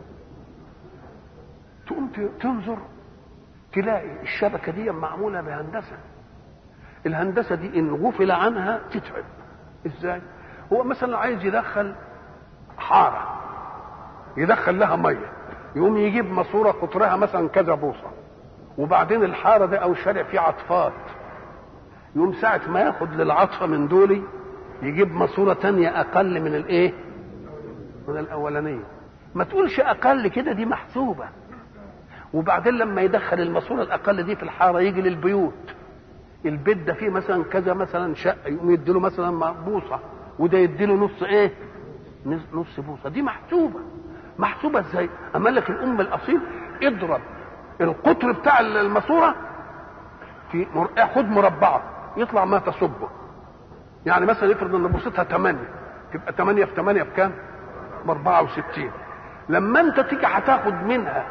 تقوم تنظر تلاقي الشبكه دي معموله بهندسه الهندسه دي ان غفل عنها تتعب ازاي هو مثلا عايز يدخل حاره يدخل لها ميه يقوم يجيب ماسوره قطرها مثلا كذا بوصه وبعدين الحاره ده او الشارع فيه عطفات يقوم ساعة ما ياخد للعطفة من دولي يجيب ماسورة تانية أقل من الإيه؟ من الأولانية. ما تقولش أقل كده دي محسوبة. وبعدين لما يدخل الماسورة الأقل دي في الحارة يجي للبيوت. البيت ده فيه مثلا كذا مثلا شقة يقوم يديله مثلا بوصة وده يديله نص إيه؟ نص بوصة دي محسوبة. محسوبة إزاي؟ أما لك الأم الأصيل اضرب القطر بتاع الماسورة في خد مربعه يطلع ما تصبه يعني مثلا يفرض ان بوصتها 8 تبقى 8 في 8 بكام؟ ب 64 لما انت تيجي هتاخد منها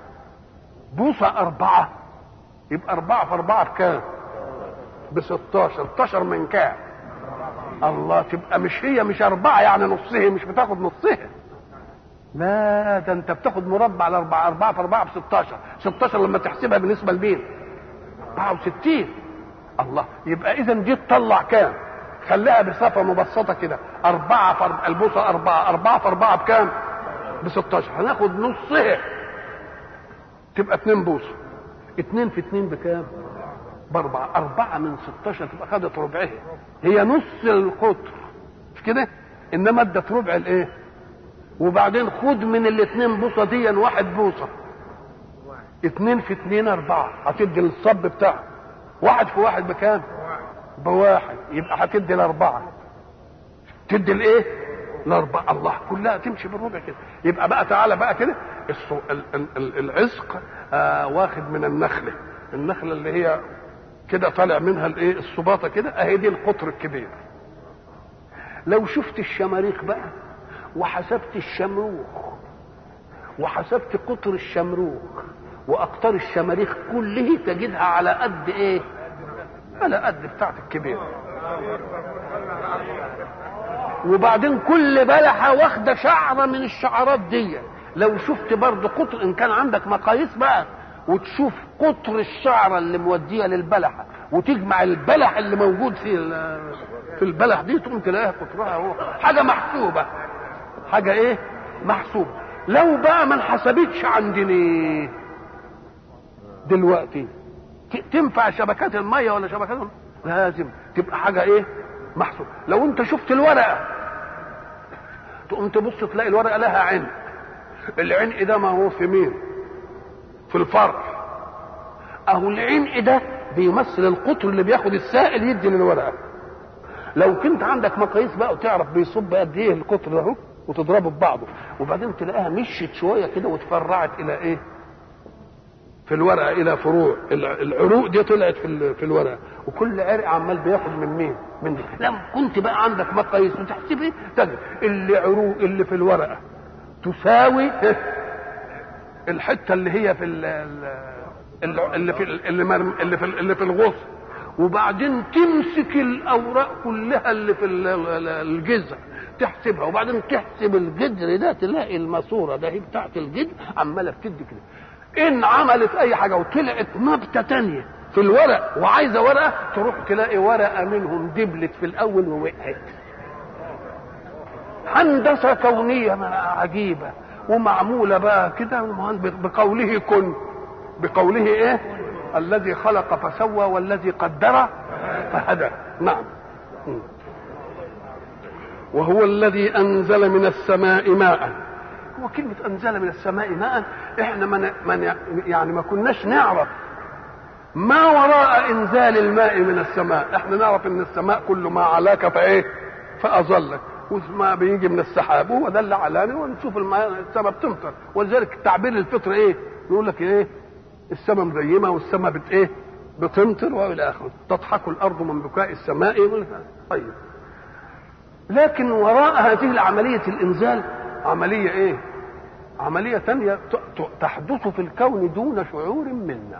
بوصه أربعة يبقى أربعة في أربعة بكام؟ ب 16 16 من كام؟ الله تبقى مش هي مش أربعة يعني نصها مش بتاخد نصها لا ده أنت بتاخد مربع الأربعة أربعة في أربعة ب 16 16 لما تحسبها بالنسبة لمين؟ 64 الله يبقى اذا دي تطلع كام خليها بصفه مبسطه كده أربعة في أربعة البوصة أربعة أربعة في أربعة بكام؟ ب 16 هناخد نصها تبقى اتنين بوصة اتنين في اتنين بكام؟ بأربعة أربعة من 16 تبقى خدت ربعها هي نص القطر مش كده؟ إنما ادت ربع الإيه؟ وبعدين خد من الاتنين بوصة دي واحد بوصة اتنين في اتنين أربعة هتدي الصب بتاعها واحد في واحد بكام؟ بواحد يبقى هتدي الأربعة تدي الإيه؟ الأربعة الله كلها تمشي بالربع كده يبقى بقى تعالى بقى كده العزق آه واخد من النخلة النخلة اللي هي كده طالع منها الايه الصباطة كده اهي دي القطر الكبير لو شفت الشماريخ بقى وحسبت الشمروخ وحسبت قطر الشمروخ واقطار الشماريخ كله تجدها على قد ايه على قد بتاعت الكبير وبعدين كل بلحة واخدة شعرة من الشعرات دي لو شفت برضه قطر ان كان عندك مقاييس بقى وتشوف قطر الشعرة اللي مودية للبلحة وتجمع البلح اللي موجود في في البلح دي تقوم تلاقيها قطرها هو حاجة محسوبة حاجة ايه محسوبة لو بقى ما انحسبتش عندنا دلوقتي تنفع شبكات الميه ولا شبكات المية؟ لازم تبقى حاجه ايه محسوب لو انت شفت الورقه تقوم تبص تلاقي الورقه لها عين العين ده ما هو في مين في الفرع اهو العين ده بيمثل القطر اللي بياخد السائل يدي للورقه لو كنت عندك مقاييس بقى وتعرف بيصب قد ايه القطر ده اهو وتضربه ببعضه وبعدين تلاقيها مشيت شويه كده وتفرعت الى ايه في الورقه الى فروع العروق دي طلعت في في الورقه وكل عرق عمال بياخد من مين من دي لما كنت بقى عندك مقاييس وتحسب ايه تجد اللي عروق اللي في الورقه تساوي الحته اللي هي في اللي في اللي اللي في اللي في الغصن وبعدين تمسك الاوراق كلها اللي في الجذع تحسبها وبعدين تحسب الجدر ده تلاقي الماسوره ده هي بتاعت الجدر عماله بتدي كده ان عملت اي حاجه وطلعت نبته تانية في الورق وعايزه ورقه تروح تلاقي ورقه منهم دبلت في الاول ووقعت هندسه كونيه عجيبه ومعموله بقى كده بقوله كن بقوله ايه الذي خلق فسوى والذي قدر فهدى نعم وهو الذي انزل من السماء ماء هو كلمة أنزل من السماء ماء إحنا من من يعني ما كناش نعرف ما وراء إنزال الماء من السماء إحنا نعرف إن السماء كل ما علاك فإيه فأظلك وما بيجي من السحاب هو ده اللي علاني ونشوف الماء السماء بتمطر ولذلك تعبير الفطر إيه يقول لك إيه السماء مزيمة والسماء بت إيه بتمطر والى اخره تضحك الارض من بكاء السماء طيب لكن وراء هذه العمليه الانزال عمليه ايه عمليه ثانيه تحدث في الكون دون شعور منا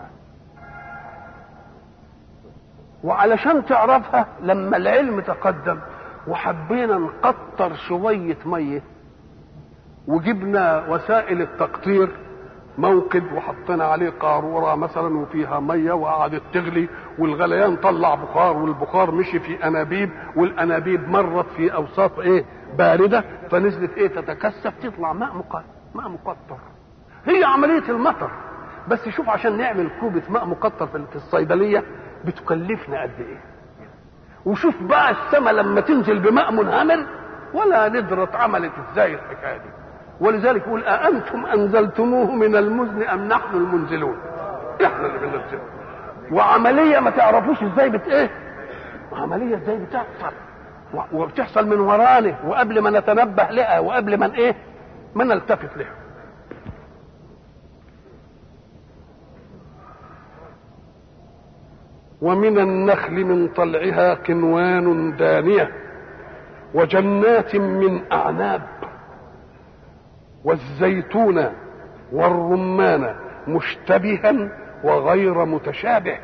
وعلشان تعرفها لما العلم تقدم وحبينا نقطر شويه ميه وجبنا وسائل التقطير موقد وحطينا عليه قاروره مثلا وفيها ميه وقعدت تغلي والغليان طلع بخار والبخار مشي في انابيب والانابيب مرت في اوساط ايه بارده فنزلت ايه تتكثف تطلع ماء مقطر ماء مقطر هي عمليه المطر بس شوف عشان نعمل كوبة ماء مقطر في الصيدلية بتكلفنا قد ايه وشوف بقى السماء لما تنزل بماء منهمر ولا ندرة عملت ازاي الحكاية دي ولذلك يقول أأنتم أنزلتموه من المزن أم نحن المنزلون احنا اللي بننزله وعملية ما تعرفوش ازاي بت ايه عملية ازاي بتحصل وبتحصل من ورانا وقبل ما نتنبه لها وقبل ما ايه ما نلتفت لها ومن النخل من طلعها قنوان دانيه وجنات من اعناب والزيتون والرمان مشتبها وغير متشابه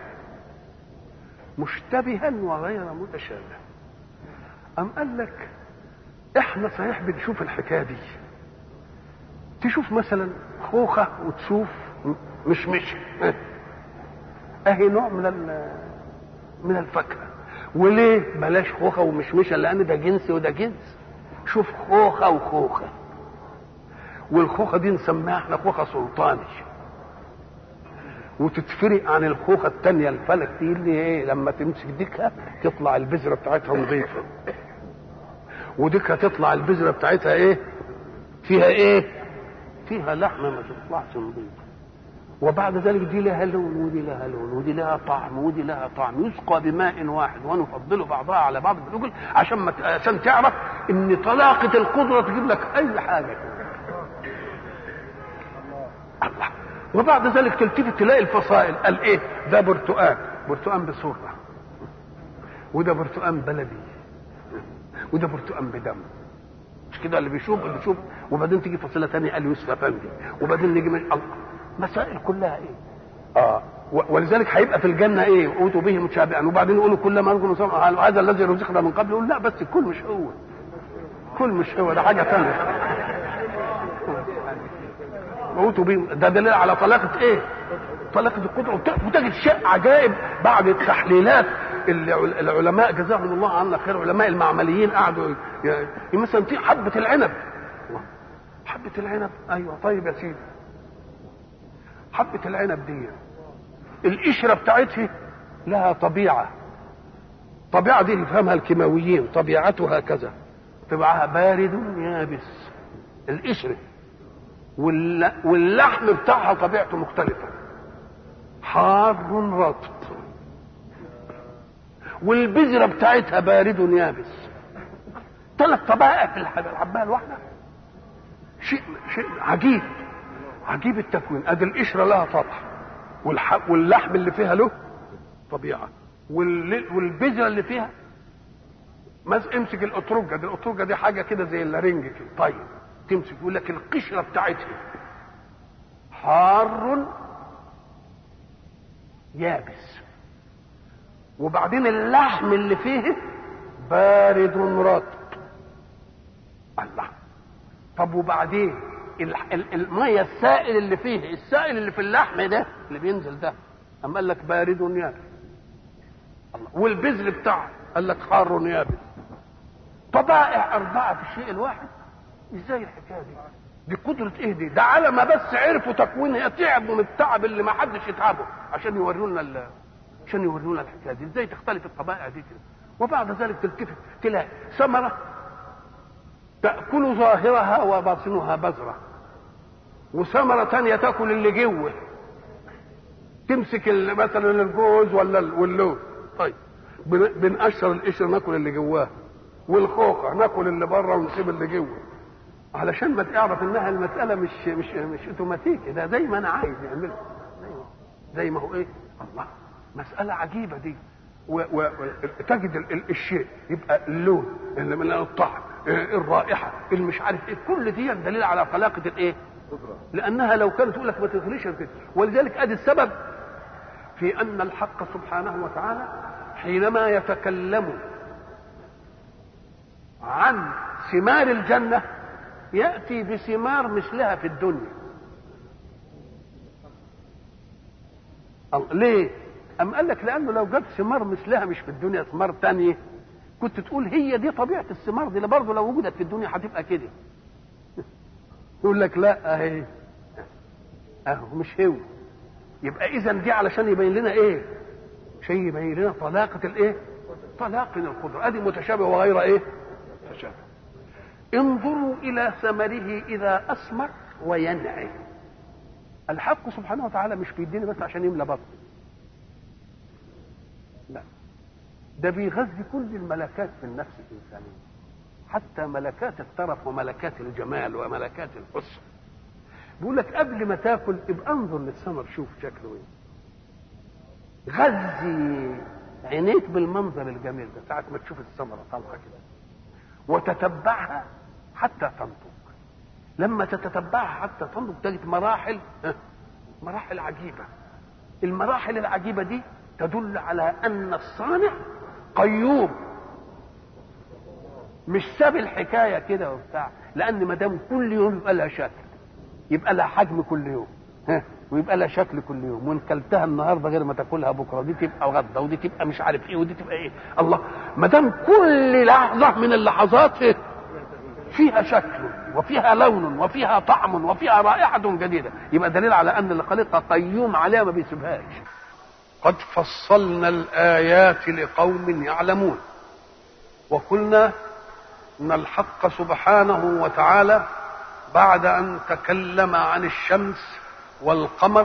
مشتبها وغير متشابه أم قال لك احنا صحيح بنشوف الحكايه دي تشوف مثلا خوخه وتشوف مشمشه اهي نوع من من الفاكهه وليه بلاش خوخه ومشمشه لان ده جنس وده جنس شوف خوخه وخوخه والخوخه دي نسميها احنا خوخه سلطاني وتتفرق عن الخوخه الثانيه الفلك دي اللي ايه لما تمسك ديكها تطلع البذره بتاعتها نظيفه وديكها تطلع البذره بتاعتها ايه فيها ايه فيها لحمه ما تطلعش نظيفه وبعد ذلك دي لها لون ودي لها لون ودي لها طعم ودي لها طعم يسقى بماء واحد ونفضل بعضها على بعض بنقول عشان ما عشان تعرف ان طلاقه القدره تجيب لك اي حاجه الله وبعد ذلك تلتفت تلاقي الفصائل قال ايه ده برتقان برتقان بسرعه وده برتقان بلدي وده برتقان بدم مش كده اللي بيشوف اللي بيشوف وبعدين تيجي فصيله ثانيه قال يوسف افندي وبعدين نيجي من الله مسائل كلها ايه اه ولذلك هيبقى في الجنه ايه اوتوا به متشابها وبعدين يقولوا كل ما رزقنا هذا الذي رزقنا من قبل يقول لا بس الكل مش هو كل مش هو ده حاجه ثانيه اوتوا به ده دليل على طلاقه ايه طلاقه القدره وتجد شيء عجائب بعد التحليلات اللي العلماء جزاهم الله عنا خير علماء المعمليين قعدوا مثلا في حبه العنب حبه العنب ايوه طيب يا سيدي حبة العنب دي القشرة بتاعتها لها طبيعة طبيعة دي يفهمها الكيماويين طبيعتها كذا طبعها بارد يابس القشرة واللحم بتاعها طبيعته مختلفة حار رطب والبذرة بتاعتها بارد يابس ثلاث طبائع في الحباية الواحدة شيء شيء عجيب عجيب التكوين ادي القشره لها طبع واللحم اللي فيها له طبيعه والبذره اللي فيها مز امسك الاطرجه دي الاطرجه دي حاجه كده زي اللارنج كده طيب تمسك يقول لك القشره بتاعتها حار يابس وبعدين اللحم اللي فيه بارد رطب الله طب وبعدين الميه السائل اللي فيه السائل اللي في اللحم ده اللي بينزل ده اما قال لك بارد يابس الله والبذر بتاعه قال لك حار يابس طبائع اربعه في الشيء الواحد ازاي الحكايه دي دي قدرة ايه دي؟ ده على ما بس عرفوا تكوينها تعبوا من التعب اللي ما حدش يتعبه عشان يورونا عشان يورونا الحكايه دي، ازاي تختلف الطبائع دي كده؟ وبعد ذلك تلتفت تلاقي ثمرة تأكل ظاهرها وباطنها بذرة وثمرة تانية تاكل اللي جوه تمسك مثلا الجوز ولا واللوز طيب بنقشر القشر ناكل اللي جواه والخوخة ناكل اللي بره ونسيب اللي جوه علشان ما تعرف انها المسألة مش مش مش اوتوماتيكي ده زي ما انا عايز يعمله زي ما هو ايه الله مسألة عجيبة دي وتجد الشيء يبقى اللون اللي من الطعم الرائحه المش عارف ايه كل دي دليل على خلاقه الايه لانها لو كانت تقول لك ما تغليش كده ولذلك ادي السبب في ان الحق سبحانه وتعالى حينما يتكلم عن ثمار الجنه ياتي بثمار مثلها في الدنيا ليه أم قال لك لأنه لو جاب ثمار مثلها مش في الدنيا ثمار تانية كنت تقول هي دي طبيعة الثمار دي برضه لو وجدت في الدنيا هتبقى كده يقول لك لا اهي اهو مش هو يبقى اذا دي علشان يبين لنا ايه شيء يبين لنا طلاقه الايه طلاق من القدره ادي متشابه وغير ايه متشابه انظروا الى ثمره اذا اثمر وينعي الحق سبحانه وتعالى مش بيديني بس عشان يملى بطني لا ده بيغذي كل الملكات في النفس الانسانيه حتى ملكات الترف وملكات الجمال وملكات الحسن بيقول لك قبل ما تاكل ابقى انظر للثمر شوف شكله ايه غذي عينيك بالمنظر الجميل ده ساعة ما تشوف الثمرة طالعة كده وتتبعها حتى تنضج لما تتتبعها حتى تنضج تجد مراحل مراحل عجيبة المراحل العجيبة دي تدل على أن الصانع قيوم مش ساب الحكاية كده وبتاع لأن ما دام كل يوم يبقى لها شكل يبقى لها حجم كل يوم ها ويبقى لها شكل كل يوم وان كلتها النهارده غير ما تاكلها بكره دي تبقى غدا ودي تبقى مش عارف ايه ودي تبقى ايه الله ما دام كل لحظه من اللحظات إيه؟ فيها شكل وفيها لون وفيها طعم وفيها رائحه جديده يبقى دليل على ان اللي خلقها قيوم عليها ما بيسيبهاش قد فصلنا الايات لقوم يعلمون وقلنا ان الحق سبحانه وتعالى بعد ان تكلم عن الشمس والقمر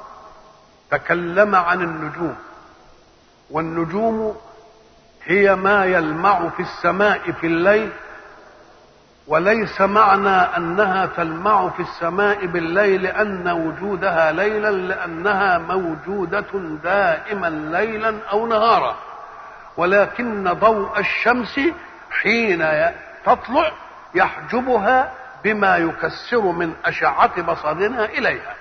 تكلم عن النجوم والنجوم هي ما يلمع في السماء في الليل وليس معنى انها تلمع في السماء بالليل لان وجودها ليلا لانها موجوده دائما ليلا او نهارا ولكن ضوء الشمس حين تطلع يحجبها بما يكسر من اشعه بصرنا اليها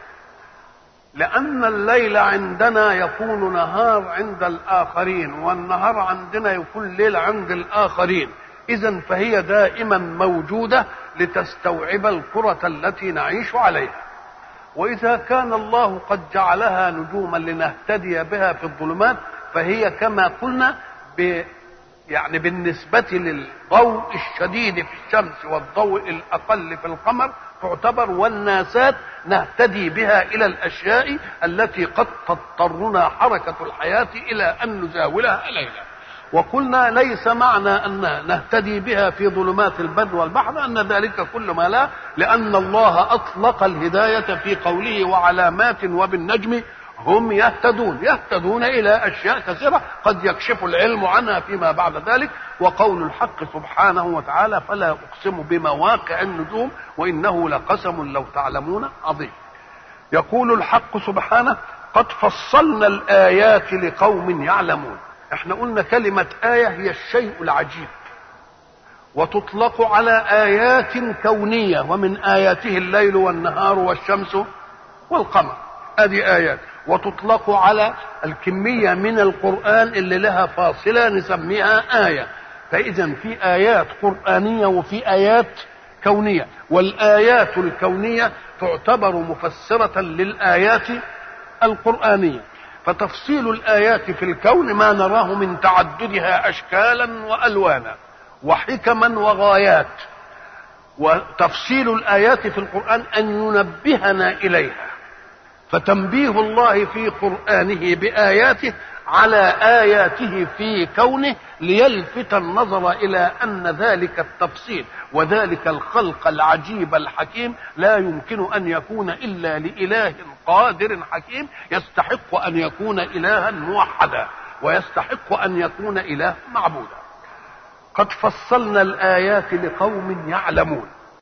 لأن الليل عندنا يكون نهار عند الآخرين والنهار عندنا يكون ليل عند الآخرين إذا فهي دائما موجودة لتستوعب الكرة التي نعيش عليها وإذا كان الله قد جعلها نجوما لنهتدي بها في الظلمات فهي كما قلنا ب يعني بالنسبة للضوء الشديد في الشمس والضوء الأقل في القمر تعتبر والناسات نهتدي بها الى الاشياء التي قد تضطرنا حركه الحياه الى ان نزاولها ليلا وقلنا ليس معنى ان نهتدي بها في ظلمات البر والبحر ان ذلك كل ما لا لان الله اطلق الهدايه في قوله وعلامات وبالنجم هم يهتدون يهتدون الى اشياء كثيره قد يكشف العلم عنها فيما بعد ذلك وقول الحق سبحانه وتعالى فلا اقسم بمواقع النجوم وانه لقسم لو تعلمون عظيم يقول الحق سبحانه قد فصلنا الايات لقوم يعلمون احنا قلنا كلمه ايه هي الشيء العجيب وتطلق على ايات كونيه ومن اياته الليل والنهار والشمس والقمر هذه ايات وتطلق على الكميه من القران اللي لها فاصله نسميها ايه فاذا في ايات قرانيه وفي ايات كونيه والايات الكونيه تعتبر مفسره للايات القرانيه فتفصيل الايات في الكون ما نراه من تعددها اشكالا والوانا وحكما وغايات وتفصيل الايات في القران ان ينبهنا اليها فتنبيه الله في قرآنه بآياته على آياته في كونه ليلفت النظر إلى أن ذلك التفصيل وذلك الخلق العجيب الحكيم لا يمكن أن يكون إلا لإله قادر حكيم يستحق أن يكون إلها موحدا ويستحق أن يكون إله معبودا قد فصلنا الآيات لقوم يعلمون